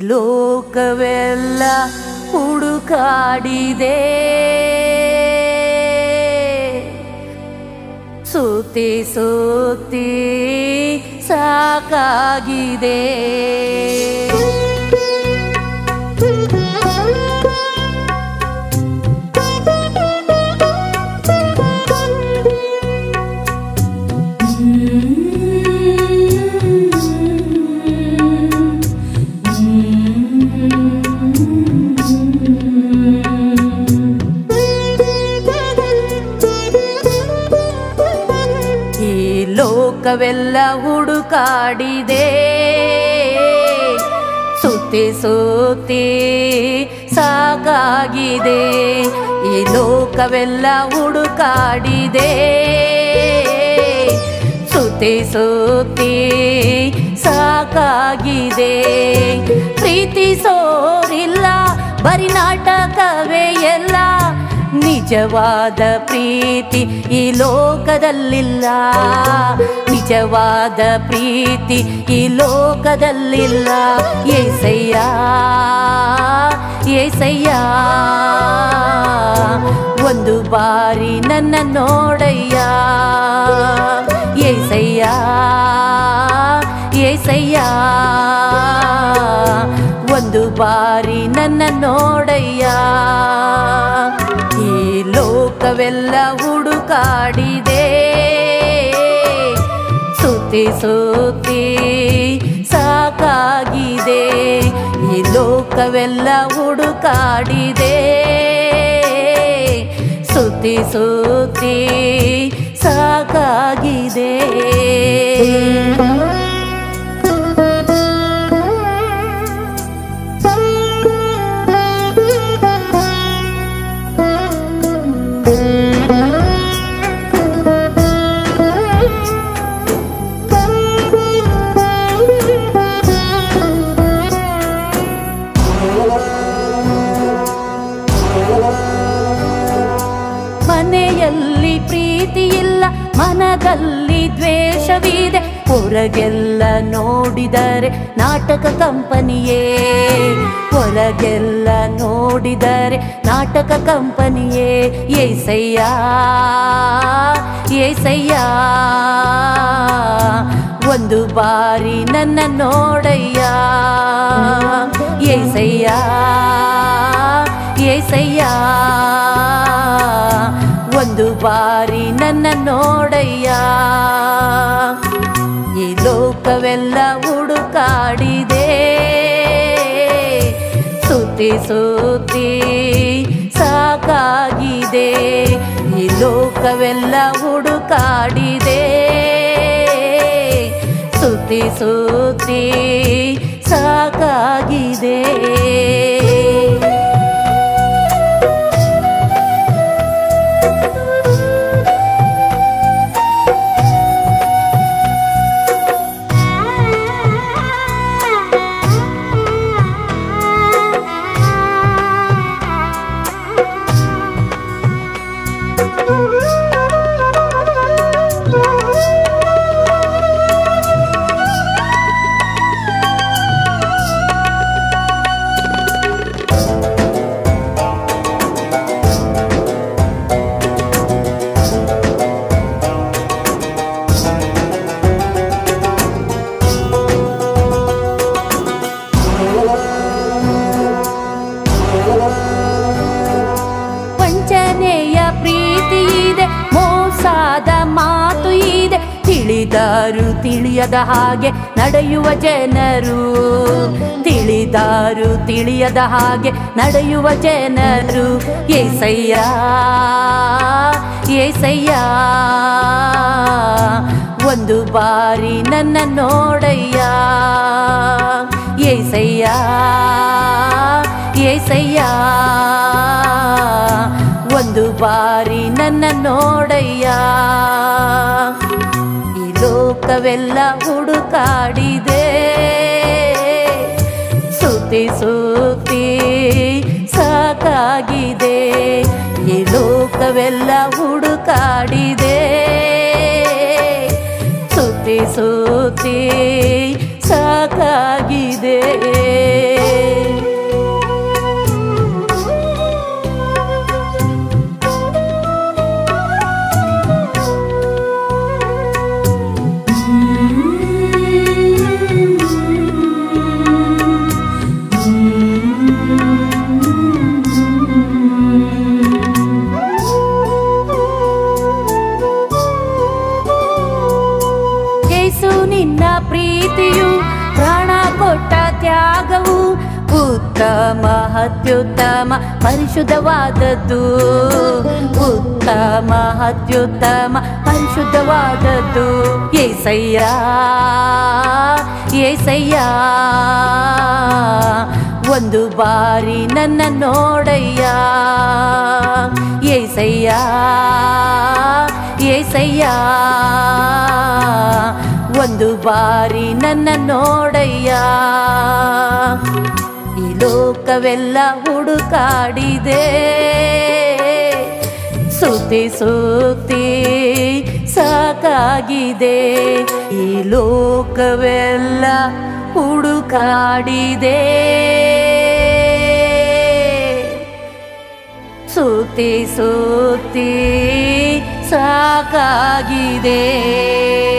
ಲೋಕವೆಲ್ಲ ಹುಡುಕಾಡಿದೆ ಸುತ್ತಿ ಸುತ್ತಿ ಸಾಕಾಗಿದೆ ಈ ಲೋಕವೆಲ್ಲ ಹುಡುಕಾಡಿದೆ ಸುತ್ತಿ ಸುತ್ತಿ ಸಾಕಾಗಿದೆ ಈ ಲೋಕವೆಲ್ಲ ಹುಡುಕಾಡಿದೆ ಸುತ್ತಿ ಸುತ್ತಿ ಸಾಕಾಗಿದೆ ಪ್ರೀತಿಸೋರಿಲ್ಲ ಬರಿ ನಾಟಕವೇ ಎಲ್ಲ ನಿಜವಾದ ಪ್ರೀತಿ ಈ ಲೋಕದಲ್ಲಿಲ್ಲ ನಿಜವಾದ ಪ್ರೀತಿ ಈ ಲೋಕದಲ್ಲಿಲ್ಲ ಏಸಯ್ಯ ಏಸಯ್ಯ ಒಂದು ಬಾರಿ ನನ್ನ ನೋಡಯ್ಯ ಏಸಯ್ಯ ಏಸಯ್ಯ ಒಂದು ಬಾರಿ ನನ್ನ ನೋಡಯ್ಯ ಈ ಲೋಕವೆಲ್ಲ ಹುಡುಕಾಡಿದೆ ಸುತ್ತಿ ಸುತ್ತಿ ಸಾಕಾಗಿದೆ ಈ ಲೋಕವೆಲ್ಲ ಹುಡುಕಾಡಿದೆ ಸುತ್ತಿ ಸುತ್ತಿ ಸಾಕಾಗಿದೆ ಮನೆಯಲ್ಲಿ ಪ್ರೀತಿ ಇಲ್ಲ ಮನದಲ್ಲಿ ದ್ವೇಷವಿದೆ ಹೊರಗೆಲ್ಲ ನೋಡಿದರೆ ನಾಟಕ ಕಂಪನಿಯೇ ಹೊರಗೆಲ್ಲ ನೋಡಿದರೆ ನಾಟಕ ಕಂಪನಿಯೇ ಏಸಯ್ಯ ಏಸಯ್ಯ ಒಂದು ಬಾರಿ ನನ್ನ ನೋಡಯ್ಯ ಏಸಯ್ಯ ಏಸಯ್ಯ ಒಂದು ಬಾರಿ ನನ್ನ ನೋಡಯ್ಯ ಈ ಲೋಕವೆಲ್ಲ ಹುಡುಕಾಡಿದೆ ಸುತ್ತಿ ಸುತ್ತಿ ಸಾಕಾಗಿದೆ ಈ ಲೋಕವೆಲ್ಲ ಹುಡುಕಾಡಿದೆ ಸುತ್ತಿ ಸುತ್ತಿ ಸಾಕಾಗಿದೆ ವಂಚನೆಯ ಪ್ರೀತಿ ಇದೆ ಮೋಸದ ಮಾತು ಇದೆ ತಿಳಿದಾರು ತಿಳಿಯದ ಹಾಗೆ ನಡೆಯುವ ಜನರು ತಿಳಿದಾರು ತಿಳಿಯದ ಹಾಗೆ ನಡೆಯುವ ಜನರು ಏಸಯ್ಯ ಏಸಯ್ಯ ಒಂದು ಬಾರಿ ನನ್ನ ನೋಡಯ್ಯ ಏಸಯ್ಯ ಏಸಯ್ಯ ಒಂದು ಬಾರಿ ನನ್ನ ನೋಡಯ್ಯ ಈ ಲೋಕವೆಲ್ಲ ಹುಡುಕಾಡಿದೆ ಸುತ್ತಿ ಸುತ್ತಿ ಸಾಕಾಗಿದೆ ಈ ಲೋಕವೆಲ್ಲ ಹುಡುಕಾಡಿದೆ ಸುತ್ತಿ ಸುತ್ತಿ ಸಾಕಾಗಿದೆ ಉತ್ತಮ ಅತ್ಯುತ್ತಮ ಪರಿಶುದ್ಧವಾದದ್ದು ಉತ್ತಮ ಅತ್ಯುತ್ತಮ ಪರಿಶುದ್ಧವಾದದ್ದು ಏಸಯ್ಯ ಏಸಯ್ಯ ಒಂದು ಬಾರಿ ನನ್ನ ನೋಡಯ್ಯ ಏಸಯ್ಯ ಏಸಯ್ಯ ಒಂದು ಬಾರಿ ನನ್ನ ನೋಡಯ್ಯ ಈ ಲೋಕವೆಲ್ಲ ಹುಡುಕಾಡಿದೆ ಸುತ್ತಿ ಸುತ್ತಿ ಸಾಕಾಗಿದೆ ಈ ಲೋಕವೆಲ್ಲ ಹುಡುಕಾಡಿದೆ ಸುತ್ತಿ ಸುತ್ತಿ ಸಾಕಾಗಿದೆ